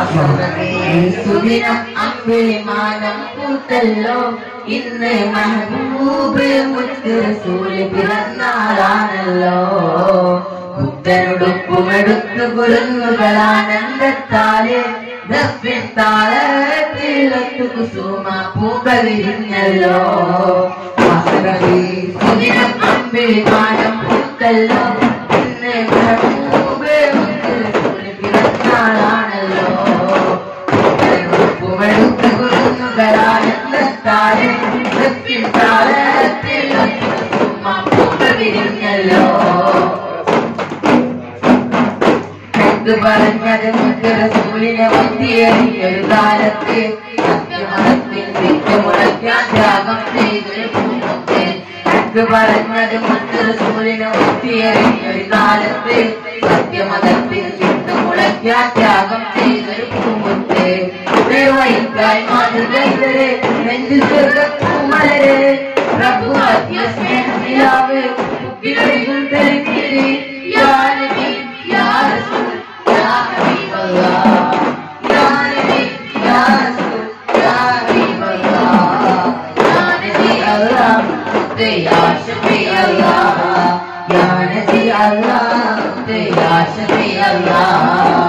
സുദിനം അമ്പിളിമാനം പൂത്തല്ലോ ഇന്ന് മഹബൂബ് മുത്ത് റസൂല് പിറന്നാളാണല്ലോ പുത്തനുടുപ്പുമെടുത്തു കുരുന്നുകളാനന്ദത്താല് ദഫിൻ താളത്തിലൊത്തു കുസുമ പൂക്കളിരിഞ്ഞല്ലോ സുദിനം അമ്പിളിമാനം പൂത്തല്ലോ ഇന്ന് മഹബൂബ് മുത്ത് റസൂല് പിറന്നാളാണല്ലോ പുമെടുത്ത് കുരുന്നുകളാനന്ദത്താല് ദഫിൻ താളത്തിലൊത്തു കുസുമ പൂക്കളിരിഞ്ഞല്ലോ എന്ത് പറഞ്ഞത് മുത്തറസൂലിനെ വന്തിയേറിയൊരു കാലത്ത് സത്യമതത്തിൽ വിറ്റുമുളയ്ക്കാൻ ത്യാഗം ചെയ്തൊരു പൂമുത്ത് എന്ത് പറഞ്ഞത് മുത്തറസൂലിനെ വന്തിയേറിയൊരു കാലത്ത് സത്യമതത്തിൽ വിട്ടുമുളയ്ക്കാൻ ത്യാഗം ചെയ്തൊരു പൂമുത്ത് നിർവഹിക്കായി മാതൃകൈതരെ നെഞ്ചിൽ സ്വർഗപ്പൂമലരെ പ്രഭു അത്യ സ്നേഹനിലാവ് കുപ്പികളിൽ തെളിഞ്ഞിരി യാ നബി യാ റസൂൽ യാ ഹബീബല്ലാഹ് യാ നബി യാ റസൂൽ യാ ഹബീബല്ലാഹ് യാ നബി അല്ലാഹ് മുത്തേ യാ ഷഫീ അല്ലാഹ് യാ നബി അല്ലാഹ് മുത്തേ യാ ഷഫീ അല്ലാഹ്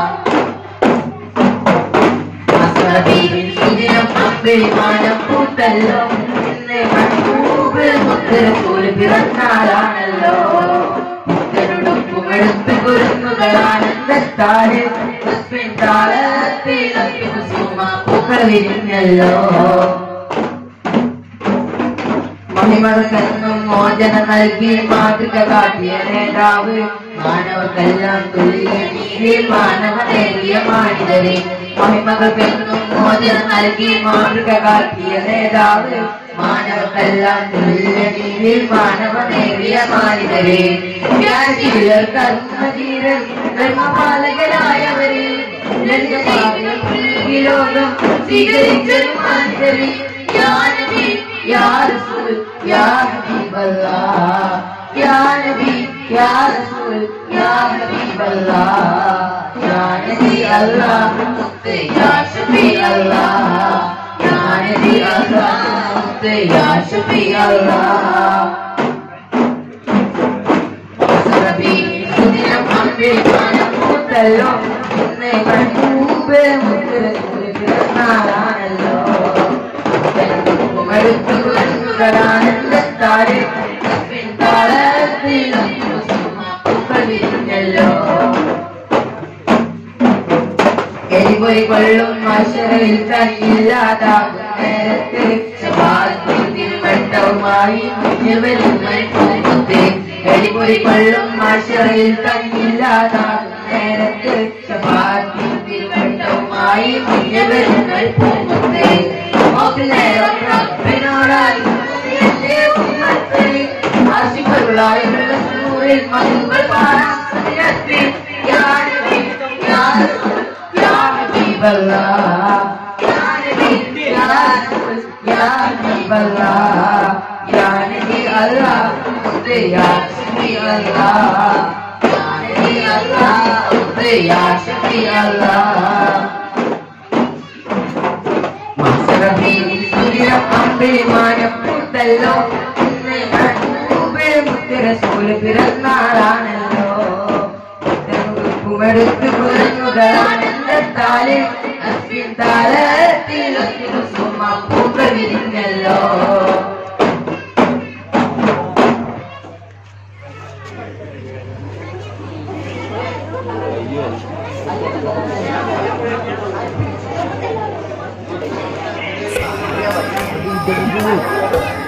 സുദിനം അമ്പിളിമാനം പൂത്തല്ലോ ഇന്ന് മഹബൂബ് മുത്തരസൂല് പിറന്നാളാണല്ലോ മുത്തരുടുപ്പുമെടുത്ത് കുരുന്നുകളാനന്ദത്താല് താളത്തിൽ കുസുമ പൂക്കൾ വിരിഞ്ഞല്ലോ മഹിമകൾക്കെന്നും മോചനം നൽകി മാതൃക കാട്ടിയ നേതാവ് മാനവർക്കെല്ലാം തുല്യ നീതി മാനവനേറിയ മാനിതരെ മഹിമകൾക്കെന്നും മോചനം നൽകി മാതൃക കാട്ടിയ നേതാവ് മാനവർക്കെല്ലാം തുല്യ നീതി മാനവനേറിയ മാനിതരെ ത്യാഗീയർ കർമ്മധീരൻ ധർമ്മപാലകരായവരെ ഈ ലോകം സ്വീകരിച്ചൊരു മാനിതരെ യാ നബി യാ റസൂൽ യാ ഹബീബല്ലാഹ് യാ നബി യാ റസൂൽ യാ ഹബീബല്ലാഹ് യാ നബി അല്ലാഹ് മുത്ത് യാ ഷഫീ അല്ലാഹ് യാ നബി അല്ലാഹ് മുത്ത് യാ ഷഫീ അല്ലാഹ് സറബി സുദിനം അമ്പിളിമാനം പൂത്തല്ലോ ഇന്ന് മഹബൂബ് മുത്ത് റസൂൽ പിറന്നാളാണല്ലോ മടുത്തു കുരുന്നുകളാനന്ദത്താല് പൂക്കളിഞ്ഞല്ലോ എരിപൊരി കൊള്ളും മഷറയിൽ തന്നില്ലാതാകും നേരത്ത് വെട്ടവുമായി മുന്നിൽ വരുന്ന പൂമുത്ത് എരിപൊരി കൊള്ളും മഷറയിൽ തന്നില്ലാതാകും നേരത്ത് വെട്ടവുമായി മുന്നിൽ വരുന്ന പൂമുത്ത് നേരം റബ്ബിനോടായി എന്റെ ഉമ്മത്ത് ആശിപ്പരുളായുള്ള സൂറിൽ മധുകൾ പാടാം സത്യത്തിൽ യാ നബി യാ റസൂൽ യാ ഹബീബല്ലാഹ് യാ നബി യാ റസൂൽ യാ ഹബീബല്ലാഹ് യാ നബി അല്ലാഹ് മുത്ത് യാ ഷഫീ അല്ലാഹ് യാ നബി അല്ലാഹ് മുത്ത് യാ ഷഫീ അല്ലാഹ് അമ്പിളിമാനപ്പൂത്തല്ലോ ഇന്ന് മഹബൂബിൽ മുത്തരസൂല് പിറന്നാളാണല്ലോ കുമെടുത്ത് കുരങ്ങുകളാനന്ദത്താല് അസ്വിൻ താളത്തിൽ സുമ പൂക്കൾ വിരിഞ്ഞല്ലോ Thank you.